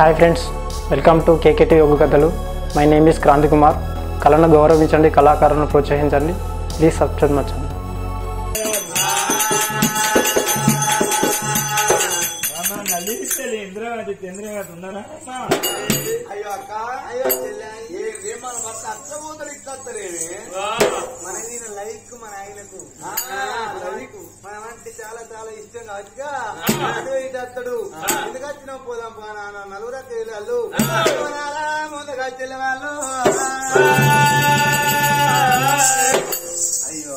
Hi friends welcome to KKT yoga కథలు my name is Kranti Kumar కళను గౌరవించండి కళాకారులను ప్రోత్సహించండి ప్లీజ్ సబ్స్క్రైబ్ మచ్చండి అమ్మ నలిస్తలే ఇంద్రావతి చంద్రవతి ఉన్నారా అమ్మా? అయ్యో అక్క అయ్యో చెల్లె ఏ ఏ మన భర్త అత్తమూతలు ఇస్తలేవి మన నేను లైక్ మన ఆయనకు లైక్ మన అంటే చాలా చాలా ఇష్టం కాబట్టి అటు ఇటు వస్తాడు ఎందుకు వచ్చినా పోదాం పా నాన్న నలుగురు తేలాలు ముందుగా చెల్లె వాళ్ళు అయ్యో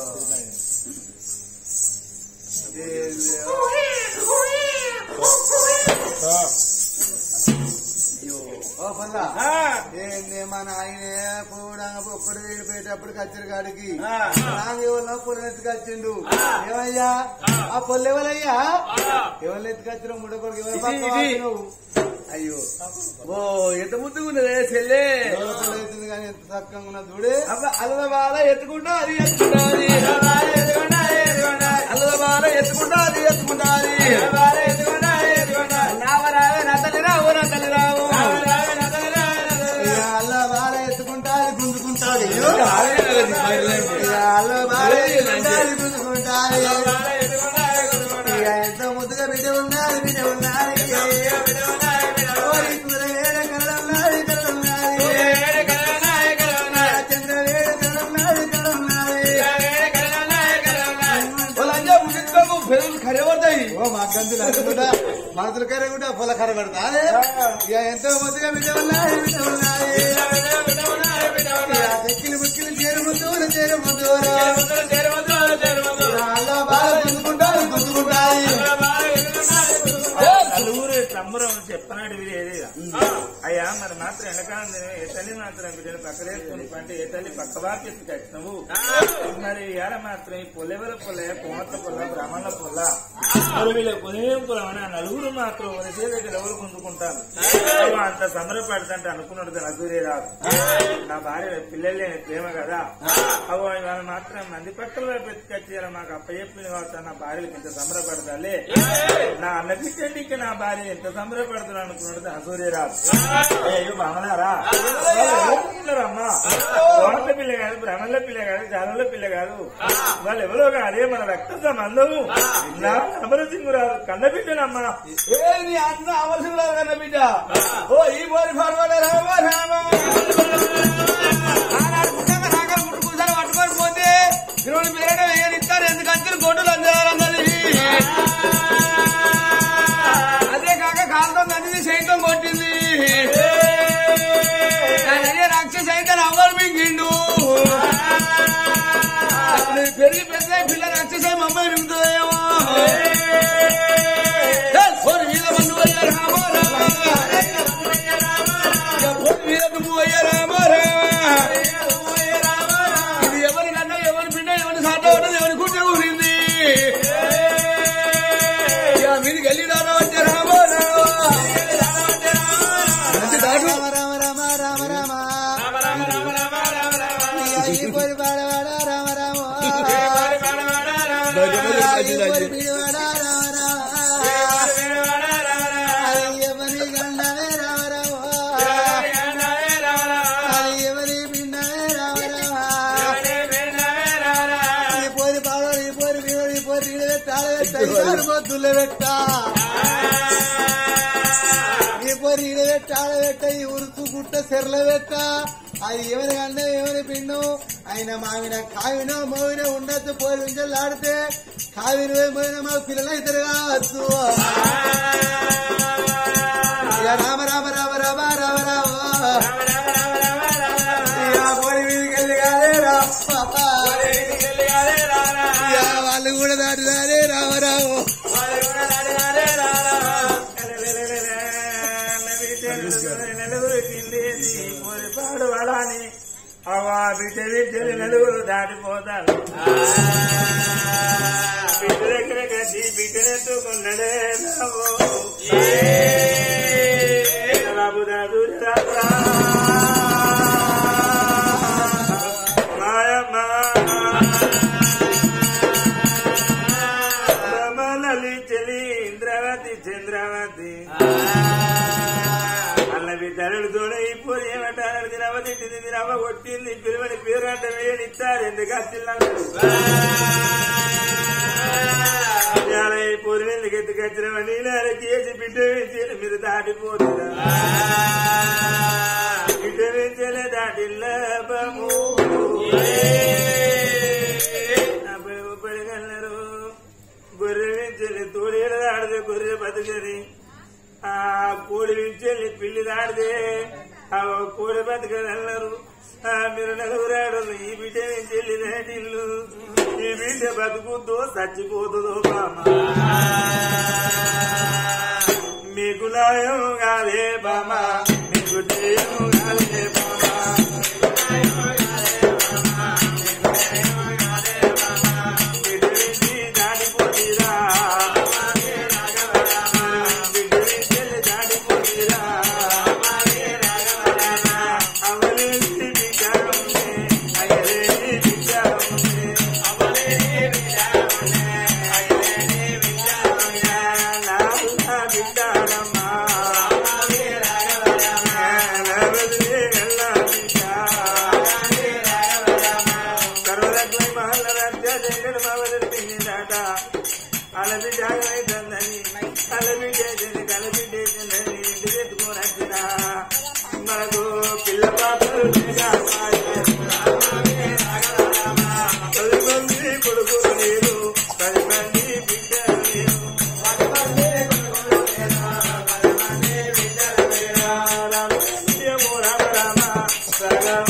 ఓ పల్ల ఆ, ఏంది మన ఆయనే కూడా ఒక్కడు వెళ్ళిపోయేటప్పుడు కచ్చిన కాడికి ఆ. నాగేవల్లో పొలం ఎత్తుకొచ్చిండు ఏమయ్యా ఆ పొల్లు ఎవరయ్యా ఎవరు ఎత్తుకొచ్చిన ముడ కొడుకు ఎవరు పక్క ఇది. వాకినవు? అయ్యో ఓ ఎంత ముద్దుగా ఉన్నదే చెల్లె ఎవరు పొలం ఎత్తుంది కానీ ఎంత చక్కగా ఉన్న చూడే అబ్బా అల్లద బాల ఎత్తుకుంటా అది ఎత్తుకుంటా అది అల్లద బాల ఎత్తుకుంటా అది ఎత్తుకుంటా అది నావరావే నా తల్లి రావు నా తల్లి రావు ఇక అల్ల బాగా ఎత్తుకుంటాది గుంజుకుంటాది ఇక అల్ల బాగా ఎత్తుకుంటాది గుంజుకుంటాది ఇక ఎంత ముద్దుగా బిడ్డ ఉన్నది బిడ్డ ఉన్నది ఓరి సూర్యవేడ కళ్ళున్నది, కళ్ళున్నది. చంద్రవేడ కళ్ళున్నది, కళ్ళున్నది. ఓ మా గంతులు కూడా మనసులు కర్ర కూడా పొల కర్ర పెడతా ఇక ఎంతో ముద్దుగా బిడ్డ ఉన్నది బిడ్డ ఉన్నది ఇక చెక్కిలి ముక్కిలి చేరు ముద్దులు చేరు ముద్దులు అల్ల బాగా గుంజుకుంటాది గుంజుకుంటాది నలుగురు తమ్మురం చెప్పనాడు వీరేది అయ్యా మరి మాత్రం వెనకాల ఏ తల్లి మాత్రం బిడ్డలు పక్కదేసుకుని పంటే ఏ తల్లి పక్క వాపేసి కట్టినవు మరి ఏడ మాత్రం ఈ పొలెవల పొల కోమత పొల బ్రాహ్మణుల పొల మరి వీళ్ళ పొలేం పొలం అని ఆ నలుగురు మాత్రం వరసే దగ్గర ఎవరు గుంజుకుంటారు అవ్వ అంత సంబరపడతంటే అనుకున్నాడు నలుగురే రాదు నా భార్య పిల్లలు లేని ప్రేమ కదా అవ్వ ఇవాళ మాత్రం మంది పక్కల వైపు ఎత్తుకొచ్చేయాలి మాకు అప్ప చెప్పింది కావచ్చు నా భార్యలకు ఇంత సంబరపడతాలే నా అన్న బిడ్డండి ఇంకా నా భార్య ఎంత సంబరపడుతున్నా అనుకున్నది అసూర్యరాజు అయ్యో బామలారా అమ్మా కోమల పిల్ల కాదు బ్రహ్మల పిల్ల కాదు జానుల పిల్ల కాదు వాళ్ళు ఎవరో అదే మన రక్త సంబంధము నా అమరసింగురాదు కన్న బిడ్డనమ్మా ఏది అన్న అవసరం లేదు కన్న బిడ్డ ఓ ఈ బోరి ఫార్వర్డ్ రామ రామ ఆనాడు పుట్టక నాగలు ముట్టుకుంటారు పట్టుకొని పోతే ఇరవై పేరట వేయనిస్తారు ఎందుకంటే గొడ్డలు అందాలన్నది అదే కాక కాలుతో తండ్రి సైతం కొట్టింది అదే రాక్షస అయితే నవ్వరు మింగిండు పెరిగి పెద్ద పిల్ల రాక్షస మమ్మల్ని మింగుతుందేమో పోరు మీద మన్ను అయ్య రామ రామ పోరు మీద నువ్వు అయ్య రామ రామ ఇది ఎవరి కన్న ఎవరి బిడ్డ ఎవరి సాట ఉన్నది ఎవరి గుడ్డ ఊరింది ఇక మీదికి వెళ్ళి రామ వచ్చే రామ రామ రామ రామ రామ రామ ఈ పోరి పాడవాడ రామ రామ ఈ పోరి పిడివాడ రామ రామ అది ఎవరి గండమే రామ రామ అది ఎవరి పిండమే రామ రామ ఈ పోరి పాడో ఈ పోరి పిడివాడు ఈ పోరి నీళ్ళు పెట్టాలి పెట్టాలి పొద్దుల్లో పెట్టా ఈ పోరి నీళ్ళు పెట్టాలి పెట్ట ఈ ఉరుకు గుట్ట సెర్ల పెట్ట అది ఎవరి గండ ఎవరి పిండు ఆయన మావిన కావిన మోవిన ఉండొచ్చు పోయి నుంచి ఆడితే కావిన మోవిన మా పిల్లలు ఇద్దరు కావచ్చు ఇక రామ రామ రామ రామ రామ రామ ఇక పోరి మీదకి వెళ్ళి కాదే రామ ఇక వాళ్ళు కూడా దాటిదారే రామరావు పాడు వాడాని అవా బిడ్డ బిడ్డలు నలుగురు దాటిపోతారు బిడ్డ దగ్గర కట్టి బిడ్డనెత్తుకున్నడే బాబు దాదు మాయమ్మ రమలలి చెలి ఇంద్రవతి చంద్రవతి నరుడుతోనే ఈ పూరి ఏమంటారు తినవ తిట్టింది తినవ కొట్టింది పిలువని పేరు అంటే వేడిస్తారు ఎందుకు అచ్చిన్నాడు ఈ పూరి ఎందుకు ఎత్తుకొచ్చినవని నేలకి వేసి బిడ్డ వేసి మీరు దాటిపోతున్నా బిడ్డ వేసేలే దాటిల్లబము పడగలరు గొర్రె వేసేలే తోడేడు దాడితే గొర్రె బతుకది ఆ కోడి వించెల్లి పిల్లి దాడితే ఆ కోడి బతకదన్నారు ఆ మీరు నలుగురాడు ఈ బిడ్డ వించెల్లి దాటిల్లు ఈ బిడ్డ బతుకుద్దో చచ్చిపోతుందో బామ మీకు లాయం కాదే బామ మీకు జయం కాదే బామ బిడ్డ వించి దాటిపోతీరా బిడ్డ వించెల్లి దాటిపోతీరా అవలేని బిడ్డ ఉండే అయ్యలేని బిడ్డ ఉండే అవలేని బిడ్డ ఉండే అయ్యలేని బిడ్డ ఉండే నాలుగా బిడ్డనమ్మా నవదిలే గల్ల బిడ్డ కర్రలపై మహల్ల రాజ్య జంగడ మావదరి పిన్నిదాట అలబి జాగైతుందని అలబి చేసింది కలబి చేసిందని ఇంటి తెచ్చుకొని వచ్చిన మనకు పిల్ల పాపలు లేక పది మంది కొడుకులు లేరు పది మంది బిడ్డలు లేరు రామయ్యమో రామ రామ రామ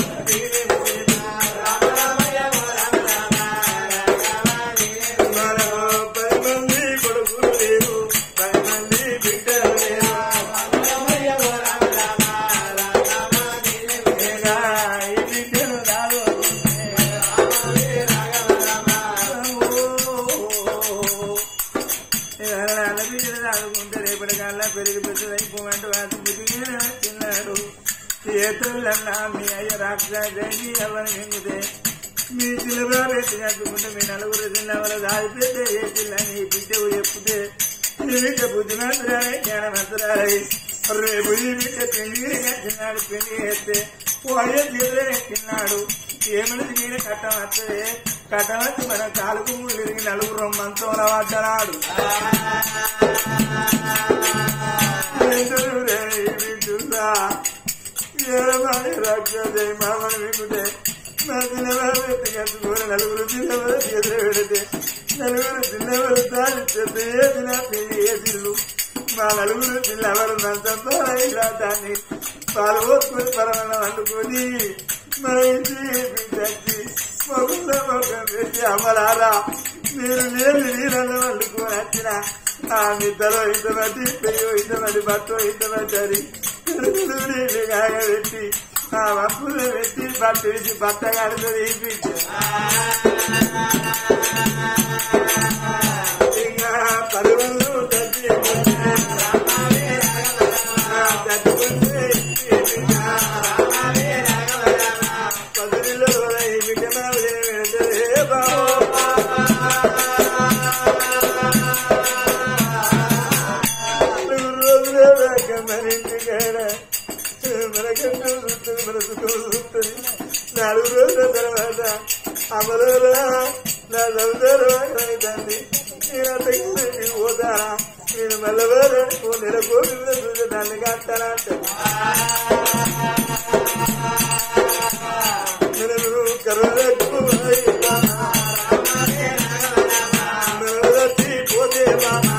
మనకు పది మంది కొడుకులు లేరు పది మంది బిడ్డలు లేరు ఏగా ఈ బిడ్డలు రాదు బిడ్డలు రాదుకుంటే రేపటి కల్లా పెరిగి పెద్దదైపోమంటూ అది బుద్ధిగా తిన్నాడు చేతులన్నా మీ అయ్య రాక్షసి ఎవరు మింగితే మీ చిలుగా పెట్టి కట్టుకుంటే మీ నలుగురు చిన్నవల దాడిపోతే ఏ పిల్లని బిడ్డకు చెప్తే ఈ బిడ్డ బుద్ధిమంతురాలే జ్ఞానమంతురాలై రేపు ఈ బిడ్డ పెళ్లి కట్టినాడు పెళ్లి చేస్తే పోయే తీరే ఎక్కినాడు ఏమిటి తీరే కట్టం వస్తుంది కట్టం వచ్చి మన కాలుకు ముళ్ళిరిగి నలుగురు రొమ్మంతో పడ్డనాడు ఎందుకు రే ఈ బిడ్డురా ఏమని రాక్షసే మామని వినుటే నా చిన్నవారు ఎత్తుకెత్తుకోని నలుగురు చిన్నవారు ఎదురు పెడితే నలుగురు చిన్నవారు దాని చెత్త ఏదిన పెళ్లి ఏదిల్లు మా నలుగురు చిన్నవారు నంతంతో ఇలా దాన్ని పాలు పోసుకొని పరమన్నం వండుకొని మా ఇంటి తెచ్చి మొగుళ్ళ మొగ్గం పెట్టి అమ్మలారా మీరు నేను నీళ్ళలో వండుకొని వచ్చిన ఆ మిద్దలో ఇంతమంది పెయ్యో ఇంతమంది బట్టో ఇంతమంది అని నీళ్ళు కాగబెట్టి ఆ వప్పుల్లో పెట్టి బట్ట వేసి బట్ట కడుతుంది ఇంకా పరువులు తగ్గి తగ్గుకుంటే పదురిలో ఈ బిడ్డ మావిడే పెడతారే రోజులే దాకా మన ఇంటికైనా మనకంటూ చూస్తుంది మన సుఖం చూస్తుంది నాలుగు రోజుల తర్వాత అమలలో నా సంసారం అవుతుంది నేను అతనికి పోతారా నేను మళ్ళీ ఓ నెల కోట్లు చూసి దాన్ని కట్టాలా అంటే నేను కర్రకు పోతే మామా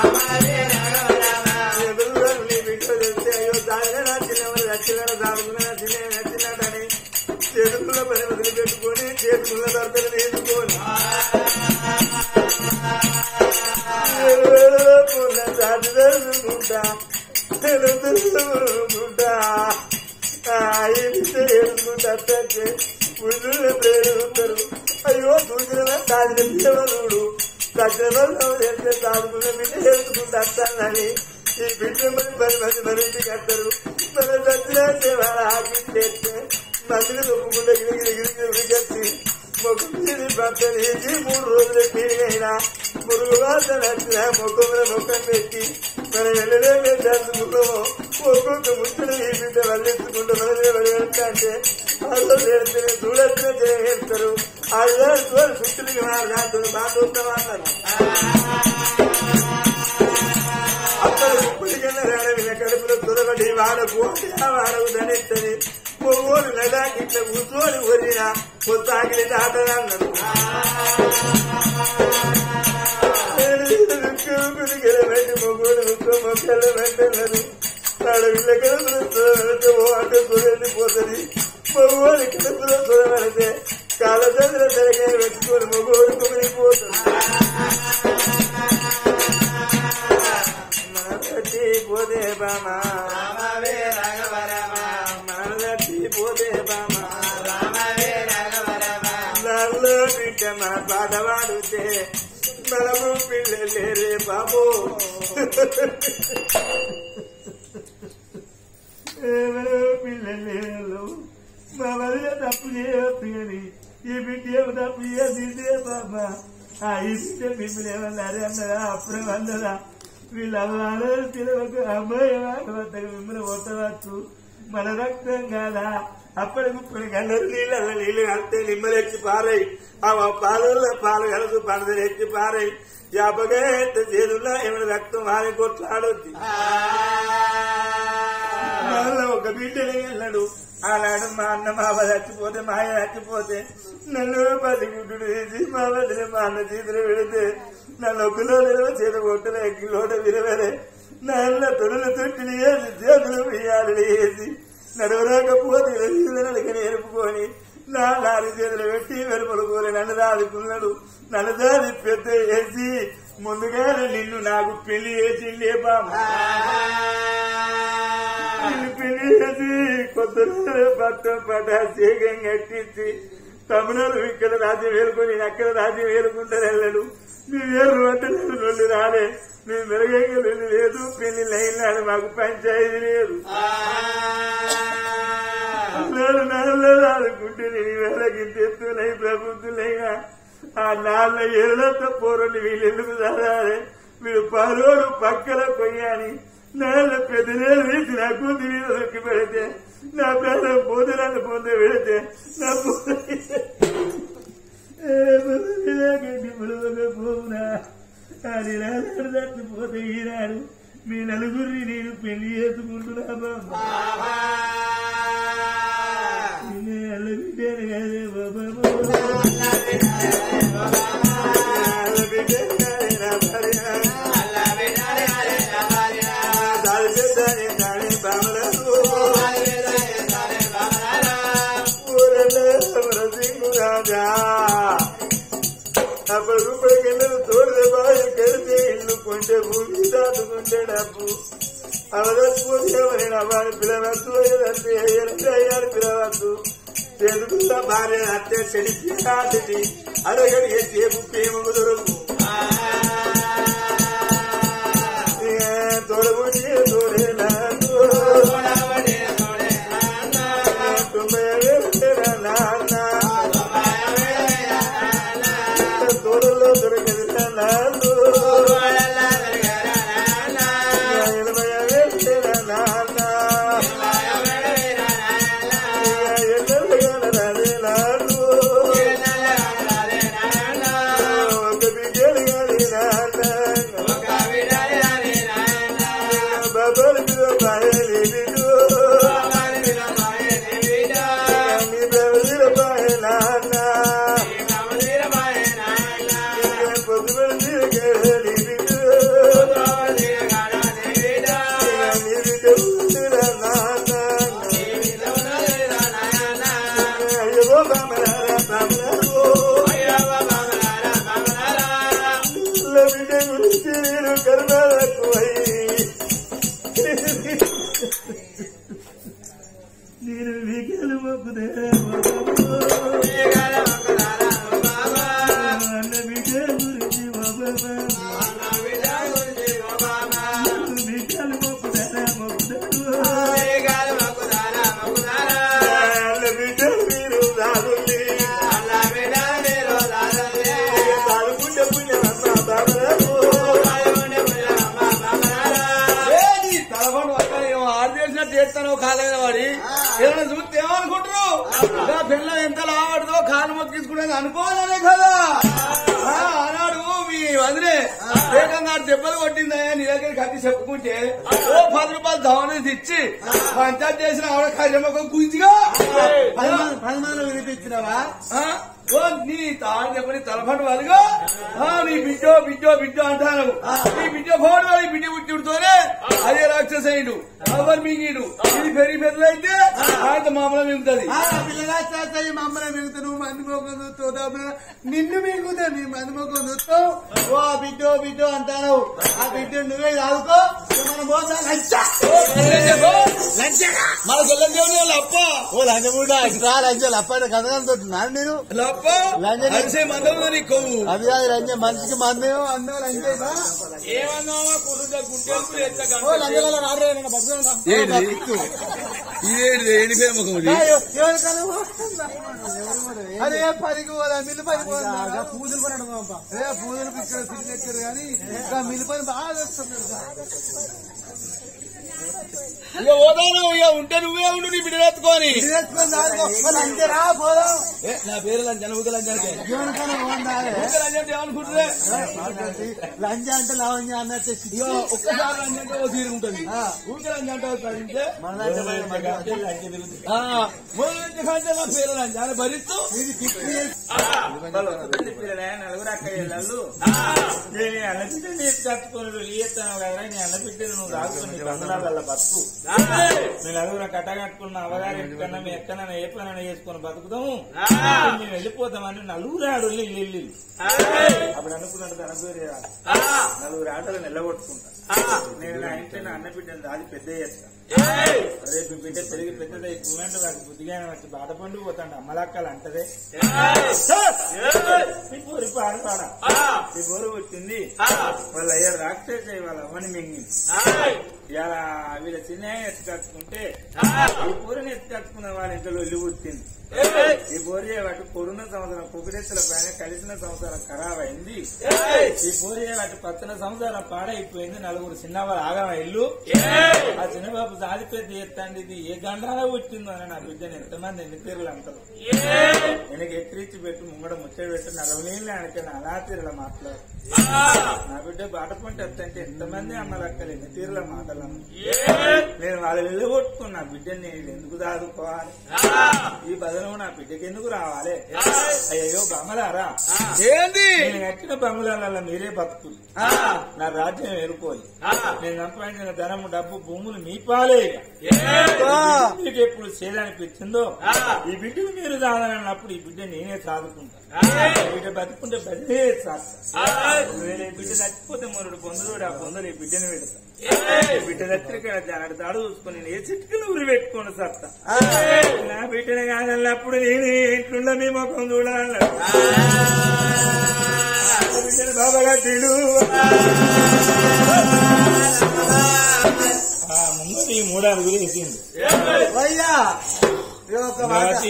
ఎదురుని బిడ్డ చెప్తే అయ్యో దానిలో నచ్చినవారు నచ్చినారు దాడుకున్న నచ్చిన నచ్చినాడని చేతుల్లో పని వదిలిపెట్టుకొని చేతుల్లో దొరకలు వేసుకొని పూర్ణ దాటి తెలుసుకుంటా తెలుసుకుంటా ఏడుకుంటా అంటే ముందు పేరు ఉంటారు అయ్యో చూసిన దాని పిల్లవరుడు కట్టెలలో వెళ్తే దాడుకున్న బిడ్డ వేసుకుంటా అత్తానని ఈ బిడ్డ మరి పది మంది మరి ఇంటికి వస్తారు మన దచ్చినంటే వాళ్ళ ఆకింటే మందిని తొప్పుకుంటే గిరి గిరి గిరి కట్టి ముఖం మీద బట్టలు వేసి మూడు రోజులు పెరిగైనా మురుగు వాసన వచ్చిన ముఖంలో ముఖం పెట్టి మన వెళ్ళలే పెట్టాల్సి ముఖము ఒక్కొక్క ముచ్చట ఈ బిడ్డ వదిలించుకుంటూ వదిలే వదిలేస్తా అంటే వాళ్ళు చేస్తే చూడొచ్చిన చేస్తారు అదే సుట్టులకి దాంతో బాగా చూస్తాం అన్నారు అప్పుడు ఇప్పటికన్నా రాడవిన కడుపులో తొలగడి వాడకు వాడకు ధనిత్తని ఒవ్వోరు నడాకి ఇట్లా కూర్చొని వరిన కొత్తాకిలి దాటదన్నారు పెట్టి మొగ్గులు ముక్కో మొక్కలు పెట్టలేదు అడవిలో కడుపులో వెళితే ఓ అంటే తొలగి పోతుంది మొగ్గులు కడుపులో తొలగడితే కాళ్ళ దగ్గర తెరగా పెట్టుకొని మొగ్గులు కుమిలిపోతుంది మనలటి పోతే బామా మనలటి పోతే బామా నల్లో బిడ్డ మన పాట పాడితే మనము పిల్లలేరే బాబు పిల్లలేరు మా వదిలే తప్పు చేయొద్దు కానీ ఈ బిడ్డ ఏమో తప్పు చేసిందే బాబా ఆ ఈ బిడ్డ మిమ్మల్ని ఏమన్నారే అన్నదా అప్పుడే అన్నదా వీళ్ళ అమ్మాలో తినవకు అమ్మాయి వద్దకు మిమ్మల్ని కొట్టవచ్చు మన రక్తం కాదా అప్పటి ముప్పటి గంటలు నీళ్ళ నీళ్ళు కలిస్తే నిమ్మలెచ్చి పారాయి ఆ పాలలో పాలు కలుసు పండుదలు ఎత్తి పారాయి యాపగా ఎంత చేతుల్లో ఏమైనా రక్తం మారి కొట్లాడొద్ది మళ్ళా ఒక బిడ్డలే వెళ్ళాడు ఆనాడు మా అన్న మా అవ్వ చచ్చిపోతే మా ఆయన చచ్చిపోతే నన్ను పసిగుడ్డు వేసి మా వదిలే మా అన్న చేతులు పెడితే నన్ను ఒకలో నిలవ చేత కొట్టలే కిలోట విరవలే నల్ల తొడులు తొట్టిని వేసి చేతులు వేయాలి వేసి నడవరాకపోతే నడక నేర్పుకొని నా నాలుగు చేతులు పెట్టి వెలుపలు కోరి నన్ను దాదుకున్నాడు నన్ను దాది పెద్ద వేసి ముందుగానే నిన్ను నాకు పెళ్లి చేసి లేపాము నిన్ను పెళ్లి చేసి కొత్త భర్త పట సేగం కట్టించి తమిళలు ఇక్కడ రాజ్యం వేలుకొని నేను అక్కడ రాజ్యం వేలుకుంటారు వెళ్ళడు నీ వేరు అంటే నేను నొల్లి రాలే నీ మెరుగంగా లేదు పెళ్లి లైన్ మాకు పంచాయతీ లేదు నేను నాన్నలు అనుకుంటే నేను వేళకి తెత్తులై ప్రభుత్వులైనా ఆ నాన్న ఏళ్ళతో పోరండి వీళ్ళు ఎందుకు చదవాలి వీడు పరోడు పక్కన పోయాని నాన్న పెద్ద నేలు వేసి నా కూతురి మీద నొక్కి పెడితే నా ప్రాణం పోతురాన్ని పొందే పెడితే నా పోవునా అది నాడు తప్పిపోతే ఈనాడు మీ నలుగురిని నేను పెళ్లి చేసుకుంటున్నా బాబా నిన్ను బిడ్డను కదే అప్పటికప్పుడు తోడు బాగా కడితే ఇల్లు కొంటే భూమి దాటుకుంటే డబ్బు అవదత్పోతే ఎవరైనా వారి పిలవద్దు ఏదంటే అయ్యారు పిలవద్దు తెలుగుల భార్య అత్తే చెడిపి కాటి అడగడిగే చేపు ప్రేమకు దొరకు తోడబుడి తోడే నాకు తొంభై వేల నాన్న తోడలో దొరకదు నాన్న ఎనభై వేల నాన్న ఒక బిడ్డలు కానీ నాన్న బాబాలు మీరు బాయలు బిడ్డు మీ బ్రవీర బాయ నాన్న పొద్దుబడి కేళి బిడ్డు మీ బిడ్డ నాన్న అయ్యో బామలారా బామలారో బిడ్డ గురించి నేను కరుణకు నేను వికలు మొక్కుదే అన్న బిడ్డ గురించి వికలు మొక్కుదా మొక్కుదా అన్న బిడ్డ మీరు రాదుల్లి తాడుకుంటే పుణ్యమమ్మ బాబరావు తలపండు పక్కన ఏమో ఆడితే చేస్తాను కాళ్ళ మీద పడి ఏమైనా చూస్తే ఏమనుకుంటారు నా పిల్ల ఎంత లావడుదో కాలు మొక్కించుకునేది అనుకోవాలనే కదా ఆ, ఆనాడు మీ వదిలే ఏకంగా దెబ్బలు కొట్టిందయ్యా నీ దగ్గర కట్టి చెప్పుకుంటే ఓ పది రూపాయలు దవనేసి ఇచ్చి పంచాయతీ చేసిన ఆవిడ కార్యమొక గుంజిగా ప్రమాణం వినిపించినవా ఆ? ఓ నీ తాను చెప్పని తలపండు వాళ్ళుగా ఆ, నీ బిడ్డో బిడ్డో బిడ్డో అంటాను నీ బిడ్డ ఫోన్ వాళ్ళ బిడ్డ పుట్టిడుతోనే అదే రాక్షసయుడు ఎవరు మింగిడు ఇది పెరిగి పెద్దలైతే ఆయన మామూలు మిగుతుంది ఆ పిల్లగా చేస్తాయి మా అమ్మనే మిగుతా నువ్వు మంది మొక్కలు చూస్తావు నిన్ను మిగుతా నీ మంది మొక్కలు చూస్తావు ఓ బిడ్డో బిడ్డో అంటాను ఆ బిడ్డ నువ్వే చదువుకో మనం పోతా లంచా మన గొల్లం లప్ప ఓ లంచ కూడా రా లంచాలు అప్పటి కథగలుగుతున్నాను నేను లప్ప లంజని- అరిసే మందం నీ కొవ్వు అది కాదు లంచ మనిషికి మందేమో అందరూ లంచేదా ఏమన్నావా కుర్రుగా గుంటెలు ఎట్లా ఓ లంచాల రాడు బతుకున్నా ఏంటి ఇదేంటి ఎండిపోయే ముఖం ఇది అదే పనికి పోదా మిల్లు పని పోదా పూజలు పని అడగంపా ఏ పూజలు ఇక్కడ సిగ్గు ఎక్కారు కానీ ఇంకా మిల్లు పని బాగా వస్తుంది ఇక పోదాను ఇక ఉంటే నువ్వే ఉండు నీ బిడ్డ ఎత్తుకొని అంతే రా పోదాం ఏ, నా పేరు లంచన ఊక లంచానికే జీవనకాలం బాగుండాలి ఊక లంచం ఏమనుకుంటున్నా లంచ అంటే లావణ్య అన్నట్టు ఇగో ఒక్కసారి లంచం అంటే ఓ తీరు ఉంటుంది ఊక లంచం అంటే ఒక కలిగితే ఆ, మొదలు నుంచి కంటే నా పేరు లంచం అని భరిస్తూ వాళ్ళు వస్తుంది పిల్లలే నలుగురు అక్క ఇళ్ళు నేను అన్న బిడ్డ నీకు కట్టుకుని ఈయత్తాను కదా నీ అన్న బిడ్డ నువ్వు రాసుకుని బంధనాల బతుకు నేను నలుగురు కట్ట కట్టుకున్న అవగారి ఇంటికన్నా మీ ఎక్కడైనా ఏ పనైనా చేసుకుని బతుకుతాము మేము వెళ్ళిపోతామని నలుగురు ఆడోళ్ళు ఇల్లు ఇల్లు అప్పుడు అనుకున్నట్టు అనుకోరు నలుగురు ఆటలు నిలబొట్టుకుంటా నేను నా ఇంట్లో నా అన్న బిడ్డను దాది పెద్ద చేస్తా రేపు ఈ బిడ్డ పెరిగి పెద్దది ఎక్కువంటే నాకు బుద్ధిగానే వచ్చి బాధపండు పోతాడు అమ్మలక్కలు అంటదే ఈ పోరు పాడు పాడ ఈ పోరు వచ్చింది వాళ్ళ అయ్యా రాక్షస వాళ్ళ అవ్వని మింగింది ఇలా వీళ్ళ చిన్న ఎత్తుకట్టుకుంటే ఈ పూరని ఎత్తుకట్టుకున్న వాళ్ళ ఇంట్లో ఇల్లు పుట్టింది ఈ బోరి వాటి పొడున్న సంవత్సరం పొగిడెత్తుల పైన కలిసిన సంవత్సరం ఖరాబ్ అయింది ఈ బోరి వాటి పచ్చన సంవత్సరం పాడైపోయింది నలుగురు చిన్నవాళ్ళు ఆగమ ఇల్లు ఆ చిన్నబాబు దాది పెద్ద ఎత్తండి ఇది ఏ గండాల పుట్టిందో అని నా బిడ్డను ఎంతమంది ఎన్ని తీరులు అంటారు వెనక ఎక్కిరిచ్చి పెట్టి ముంగడ ముచ్చట పెట్టి నలవలేని ఆయనకైనా అలా తీరుల మాట్లాడు నా బిడ్డ బాట పంట ఎత్తంటే ఎంతమంది అమ్మలక్కలు ఎన్ని తీరుల మాటలు అమ్మ. నేను వాళ్ళు వెళ్ళగొట్టుకుని నా బిడ్డని నేను ఎందుకు దాదుకోవాలి ఈ బదులు నా బిడ్డకి ఎందుకు రావాలి అయ్యో బొమ్మలారా ఏంది నేను కట్టిన బంగుళాలలో మీరే బతుకులు నా రాజ్యం ఎరుకోలి నేను సంపాదించిన ధనము డబ్బు భూములు మీ పాలే ఇక. మీకు ఎప్పుడు చేయాలనిపించిందో ఈ బిడ్డకు మీరు దాదనన్నప్పుడు ఈ బిడ్డ నేనే సాదుకుంటా ఈ బిడ్డ బతుకుంటే బదిలే సాగుతా ఒకవేళ ఈ బిడ్డ చచ్చిపోతే మొరుడు పొందుడు ఆ పొందుడు ఈ బిడ్డను పెడతా ఈ బిడ్డ దగ్గర దాడు దాడు చూసుకొని నేను ఏ చిట్టుకుని ఉరి పెట్టుకోండి సత్తా నా బిడ్డను కాదన్నప్పుడు నేను ఇంట్లో మీ ముఖం చూడాలన్నాడు బిడ్డను బాబాగా తిడు ఆ ముందు ఈ మూడు అడుగులు వేసింది అయ్యా ఇది ఒక మాట కాబట్టి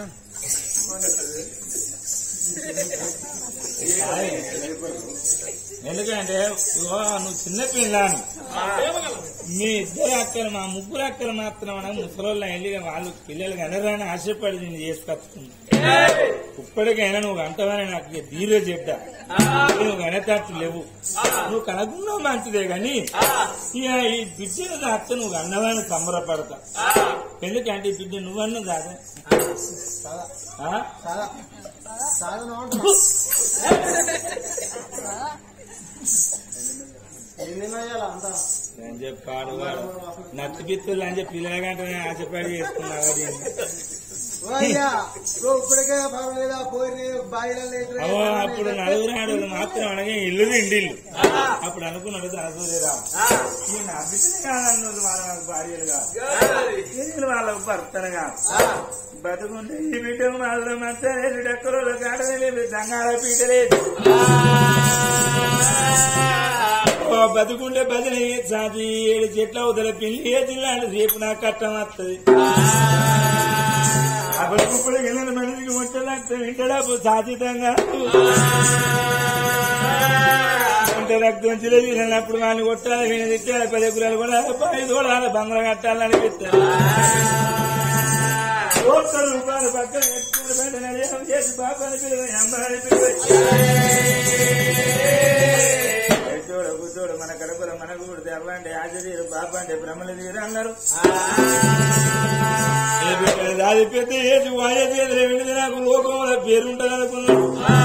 ఎందుకంటే ఇగో నువ్వు చిన్న పిల్లాను మీ ఇద్దరు అక్కలు మా ముగ్గురు అక్కలు మాత్రం మనం ముసలోళ్ళ వెళ్ళి వాళ్ళు పిల్లలు కనరాని ఆశపడి నేను చేసుకొచ్చుకున్నా ఇప్పటికైనా నువ్వు అంటవని నాకు ఇక ధీర చెడ్డ నువ్వు కనతట్టు లేవు నువ్వు కనుక్కున్నావు మంచిదే గాని ఇక ఈ బిడ్డను దాస్తే నువ్వు అన్నవాని సంబరపడతా ఎందుకంటే ఈ బిడ్డ నువ్వన్న దాదా ఆ? చాలా సాధన ఏమేమయ్యాల అంతా అని చెప్పాడు వాడు నచ్చి పిత్తులు అని చెప్పి పిల్లలకంటే ఆశపడి చేసుకున్నావు అది ఓ అయ్యా ఓ ఇప్పటికే పర్వాలేదా పోయి బాయిలలో అవో అప్పుడు నలుగురు ఆడవాళ్ళు మాత్రం అనగా ఇల్లు నిండిల్లు అప్పుడు అనుకున్నాడు ధనసూర్యరా ఈ నా బిడ్డలు కాదన్నది వాళ్ళ నాకు భార్యలుగా నేను వాళ్ళకు భర్తనుగా బతుకుంటే ఈ బిడ్డకు మాత్రం మంచి డెక్కలో గాడలేదు దంగాల పీటలేదు ఓ బతుకుంటే బదిలీ సాది ఏడు చెట్ల వదల పిల్లి ఏ జిల్లా రేపు నాకు కట్టం వస్తుంది అప్పుడు ఇప్పుడు వెళ్ళిన మనిషికి ముట్టలేకపోతే వింటడా సాధితంగా అంటే రక్తం చిలవి వెళ్ళినప్పుడు వాడిని కొట్టాలి వీణ తిట్టాలి పది ఎకరాలు కూడా పది దూడాలి బంగారం కట్టాలని అనిపిస్తారు కోట్ల రూపాయలు పక్కన పెట్టుకుని బయట నడియాలి చేసి బాబాని పిలువ అమ్మాయి పిలువ చూడ కూర్చోడు మన కడుపులో మన కూడా తెల్ల అంటే ఆచరీరు బాబా అంటే బ్రహ్మలు తీరు అన్నారు ఏ బిడ్డలు దాది పెద్ద ఏది వాయేది ఏది నాకు లోకంలో పేరుంటది అనుకున్నాను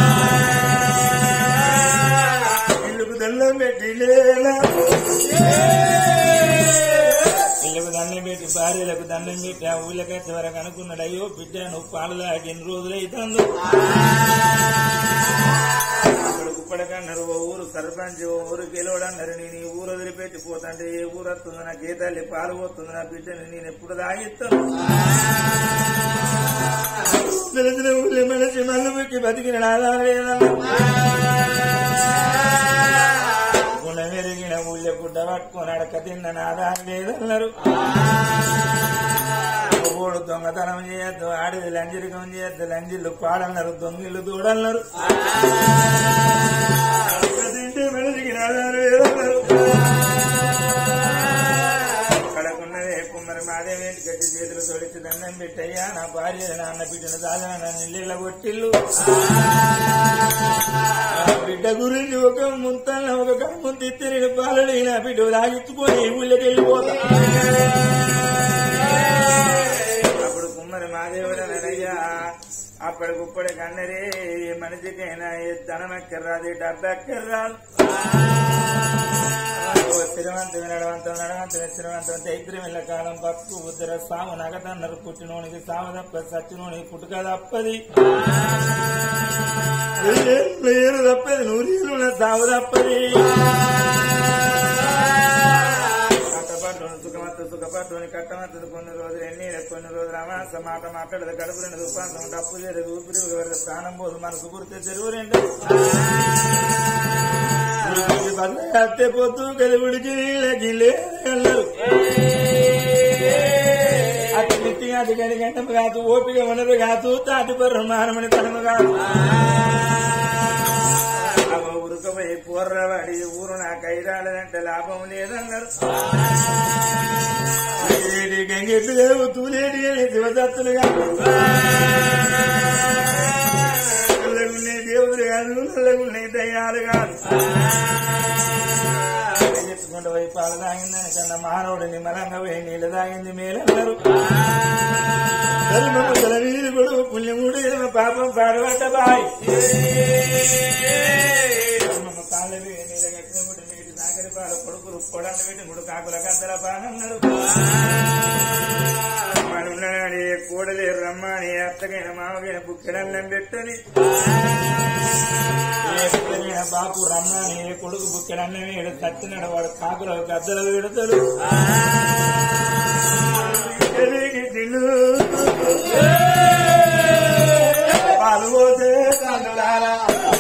ఇల్లుకు దండం పెట్టి లేలా. ఇళ్ళకు దండం పెట్టి భార్యలకు దండం పెట్టి ఆ ఊళ్ళకి వచ్చే వరకు అనుకున్నాడు అయ్యో బిడ్డ నువ్వు పాలు తాగి ఎన్ని రోజులు అవుతుందో అక్కడ కుప్పడకన్నారు ఓ ఊరు సర్పంచ్ ఓ ఊరు గెలవడన్నారు నేను ఈ ఊరు వదిలిపెట్టి పోతాంటే ఏ ఊరు వస్తుంది నా గీతాల్లి పాలు పోతుంది నా బిడ్డని నేను ఎప్పుడు తాగిస్తాను తెలిసిన ఊళ్ళో మనిషి మళ్ళీ పెట్టి బతికిన గుణ మెరిగిన ఊళ్ళో గుడ్డ పట్టుకొని అడక తిన్న నాదాని లేదన్నారు ఓడు దొంగతనం చేయొద్దు ఆడిది లంజరికం చేయొద్దు లంజిళ్ళు పాడన్నారు దొంగిళ్ళు దూడన్నారు తింటే మనిషికి నాదాని లేదన్నారు కడకున్నదే కుమ్మరి మాదేవేంటి గట్టి చేతులు తొడిచి దండం పెట్టయ్యా నా భార్య నాన్న బిడ్డను దాదా నన్ను ఇళ్ళ కొట్టిల్లు ఆ బిడ్డ గురించి ఒక ముంతన్న ఒక కమ్ము తిత్తి నేను పాలని నా బిడ్డ లాగించుకొని ఊళ్ళకి వెళ్ళిపోతా అప్పుడు కుమ్మరి మాదేవుడనయ్యా అప్పటి కుప్పటి కన్నరే ఏ మనిషికైనా ఏ ధనమెక్కర్రాదు ఏ డబ్బెక్కర్రాదు ఓ స్థిరవంతం నడవంతం నడవంతం స్థిరవంతం దైత్రమిల్ల కాలం బతుకు ఉద్దర సాము నగదన్నరు పుట్టినోనికి సాము తప్ప సచ్చినోనికి పుట్టుక తప్పది ఏరు తప్పది నూరీలు సాము తప్పది కట్టపట్టును సుఖమత్తు సుఖపట్టుని కట్టమత్తు కొన్ని రోజులు ఎన్ని కొన్ని రోజులు అమాస మాట మాట్లాడదు కడుపు రెండు రూపాయలు డప్పు చేరదు ఊపిరి వరకు ప్రాణం పోదు మనసు గుర్తు చెరువు రెండు అత్తే పొత్తు కలివిడికి వీళ్ళకి లేదన్నారు అతి నిత్తి అది గడి గంటము కాదు ఓపిక మనరు కాదు తాటి పర్రు మానమని తనము కాదు అవ ఉరకబోయి పూర్రవాడి ఊరు నాకు ఐరాలేదంటే లాభం లేదన్నారు ఏడి గంగెట్లు లేవు తూలేడి అని శివదత్తులు కాదు నల్లగున్నాయి దేవుడు కాదు నల్లగున్నాయి దయ్యాలు కాదు చెప్పుకుంటూ పోయి పాలు తాగిందని కన్నా మానవుడు నిమ్మలంగా పోయి నీళ్ళు తాగింది మేలన్నారు ధర్మము తల వీధి కొడుకు పుణ్యముడు ఏమ పాపం పాడబట్ట బాయ్ ధర్మము కాళ్ళ వేడి నీళ్ళ కట్టిన ముడి నీటి నాగరి పాలు కొడుకులు పొడన్న పెట్టి ముడు కాకుల కద్దల పానన్నారు మనున్నాడు కూడలే రమ్మని అత్తగైన మామగైన బుక్కెడల్లం పెట్టని ఏ బిడ్డలైన బాపు రమ్మని ఏ కొడుకు బుక్కెడన్నం వేడు తచ్చినాడు వాడు కాకుల గద్దలు పెడతాడు బిడ్డలకి తిళ్ళు పాలు పోతే తండ్రులారా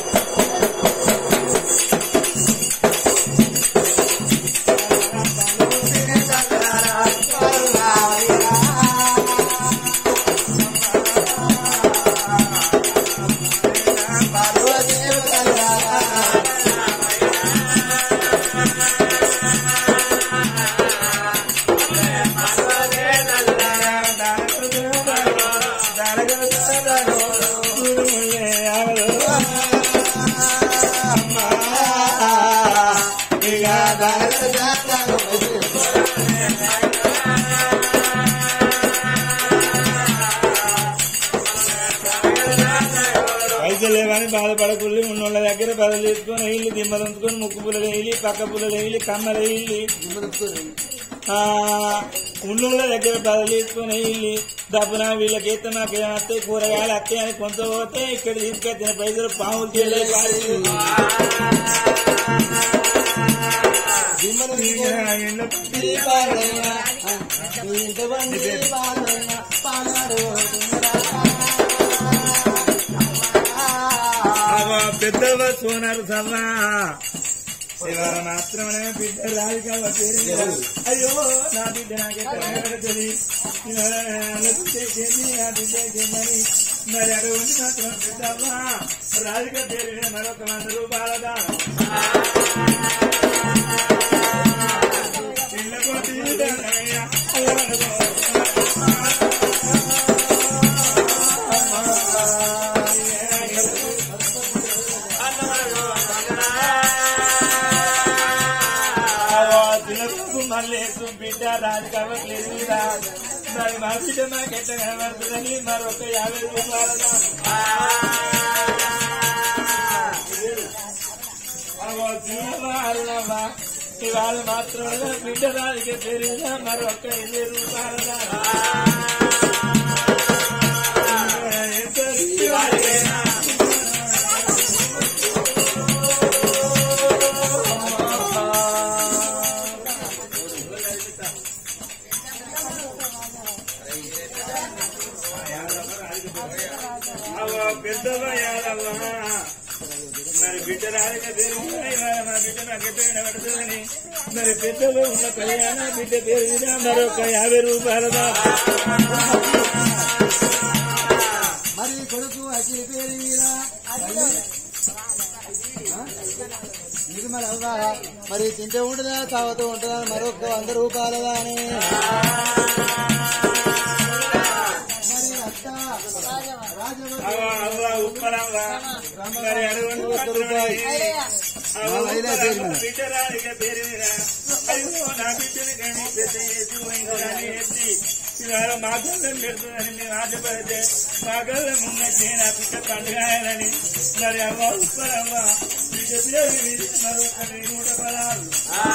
పైసలు లేవని బాధపడకుల్లి ఉన్నోళ్ళ దగ్గర బదులు తీసుకొని వేయాలి దిమ్మలు ఉంచుకొని ముక్కు పుల్లలు వేయాలి పక్క పుల్లలు వేయాలి కమ్మలు వేయాలి ఆ, ఉన్నోళ్ళ దగ్గర బదులు తీసుకొని వేయాలి డబ్బున వీళ్ళకి ఎత్తే మాకు ఏమత్తాయి కూరగాయలు అత్తాయి అని కొంత పోతే ఇక్కడ తీసుకొచ్చిన పైసలు పాములు చేయలేదు పెద్దవ సోనారు సల్లా ఇవాళ మాత్రమే బిడ్డ రాధిక పేరు మీద. అయ్యో నా బిడ్డ నాకెక్కడ కనబడుతుంది ఇవాళ అన్నకు చేసేది ఆ బిడ్డ చేయాలి మరి అక్కడ ఉండి మాత్రం బిడ్డమ్మా రాధిక పేరు మీద మరొక వంద రూపాయల దానం ఇళ్ళ కోటి దానయ్య. తినకు మళ్ళీ బిడ్డ రాజు కాబట్టి మరి మా బిడ్డ మాకు ఎట్లా కనబడుతుందని మరొక యాభై రూపాయల దానం. అరుణవ్వ ఇవాళ మాత్రమే బిడ్డ రాజుకి పెరిగిన మరొక ఇరవై రూపాయల దానం. అవ్వ పెద్దవ యాదవ్వ మరి బిడ్డ రాలిక పెరిగిన ఇవాళ మా బిడ్డ నాకు ఎట్లా వినబడుతుందని మరి పెద్దలు ఉన్న కళ్యాణ బిడ్డ పెరిగిన మరొక యాభై రూపాయల దాకా మరి కొడుకు అఖిల పేరు మీద నిర్మల అవ్వాలా మరి తింటే ఉంటుందా తాగుతూ ఉంటుందా మరొక వంద రూపాయల దాని మరి అత్త రాజవతి అవ్వ అవ్వ ఉప్పరవ్వ మరి అడుగుండు మాత్రమే అవ్వ ఉప్పరవ్వ బిడ్డ రాలిక పెరిగిన అయ్యో నా బిడ్డని కానీ పెద్ద ఏది పోయిందని ఎత్తి ఇవాళ మా గల్లం పెడుతుందని మేము ఆశపడితే మా గల్లం ఉన్నట్టే నా బిడ్డ పండుగని మరి అవ్వ ఉప్పరవ్వ బిడ్డ పేరు మీద మరొకటి నూట పదాలు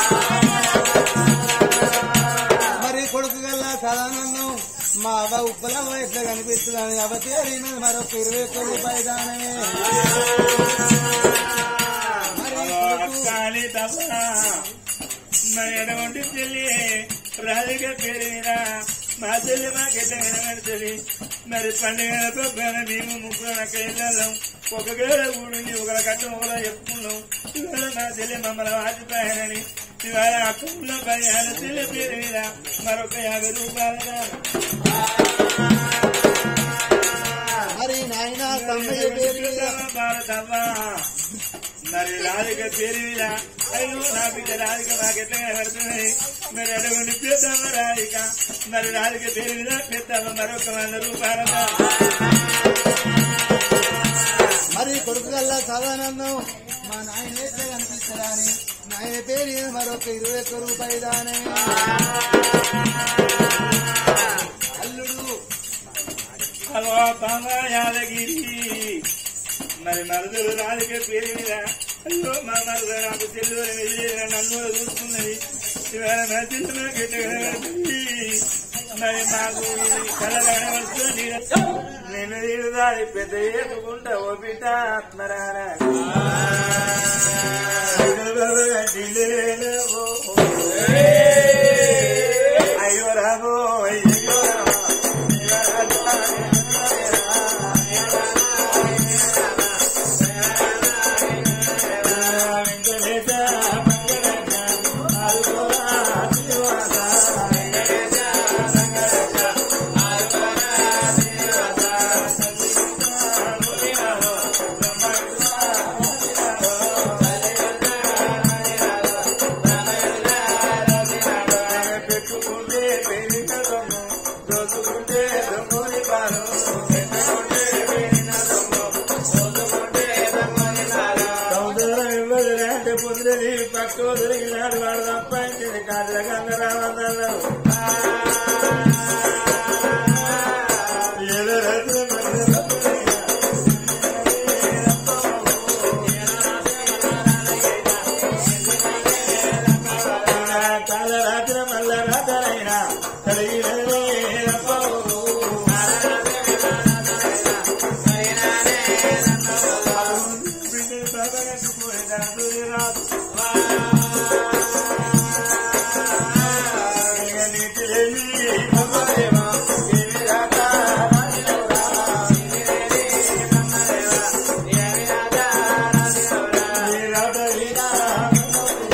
మరి కొడుకు గల్లా సదానందం మా అవ్వ ఉప్పలవ్వ ఎట్లా కనిపిస్తుందని అవ్వ తేరిన మరొక ఇరవై ఒక్క రూపాయి దానమే మరి కొడుకు అక్కాలి తప్ప మరి ఎటువంటి చెల్లి రాధిక పేరు మీద మా చెల్లి మాకెట్లా వినబడుతుంది మరి పండుగ పక్కన మేము ముగ్గురు అక్కడ వెళ్ళాం ఒక గేడ ఊడిని ఒకరి కట్టం ఒకలా చెప్పుకున్నాం ఇవాళ మా చెల్లి మమ్మల్ని వాచిపోయానని ఇవాళ అక్కడ పదిహేను చెల్లి పేరు మీద మరొక యాభై రూపాయల మరి నాయన తమ్ముడి పేరు మీద భారతవ్వా మరి రాధిక పేరు మీద అయ్యో నా బిడ్డ రాధిక మాకు ఎట్లా కనబడుతుంది మరి అడుగుని పెద్దమ్మ రాధిక మరి రాధిక పేరు మీద పెద్దమ్మ మరొక వంద రూపాయల మరి కొడుకు గల్లా సదానందం మా నాయన ఎట్లా కనిపిస్తారా అని నాయన పేరు మీద మరొక ఇరవై ఒక్క రూపాయి దానే అల్లుడు హలో బామ యాదగిరి మరి మరుదులు రాధిక పేరు మీద అయ్యో మా మరుదు నాకు చెల్లెలు వెళ్ళి నన్ను చూసుకున్నది ఇవాళ నా చెల్లి నాకు ఎట్లా కనబడుతుంది మరి మాకు ఇది కళ కనబడుతుంది నేను తీరుదారి పెద్ద ఏపుకుంటా ఓ బిడ్డ ఆత్మరారా అయ్యో రాబో అయ్యో పెట్టుకుంటే పెరిగిన దొంగ దోచుకుంటే దొంగని పాలు పెట్టుకుంటే పెరిగిన దొంగ దోచుకుంటే దొంగని పాలు సముద్రం ఇవ్వదులే అంటే పొందినది పక్క వదిలినాడు వాడు సంపాదించింది కాదుల గంగరామన్నారు ఏదో రాత్రి కాల రాత్రి మల్ల రాత్రైనా కలిగినదే రాత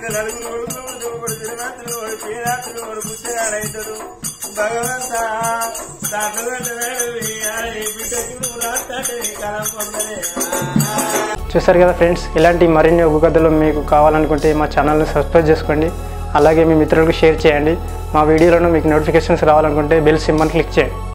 నలుగురు కొడుకులు ఒకడు తిరుమతులు ఒకడు పేరాతులు ఒకడు పుట్టగాడైతాడు భగవంత దాంట్లో బిడ్డకు రాస్తాడే కాలం పొందలే చూసారు కదా ఫ్రెండ్స్ ఇలాంటి మరిన్ని ఒగ్గు కథలు మీకు కావాలనుకుంటే మా ఛానల్ని సబ్స్క్రైబ్ చేసుకోండి అలాగే మీ మిత్రులకు షేర్ చేయండి మా వీడియోలను మీకు నోటిఫికేషన్స్ రావాలనుకుంటే బెల్ సింబల్ క్లిక్ చేయండి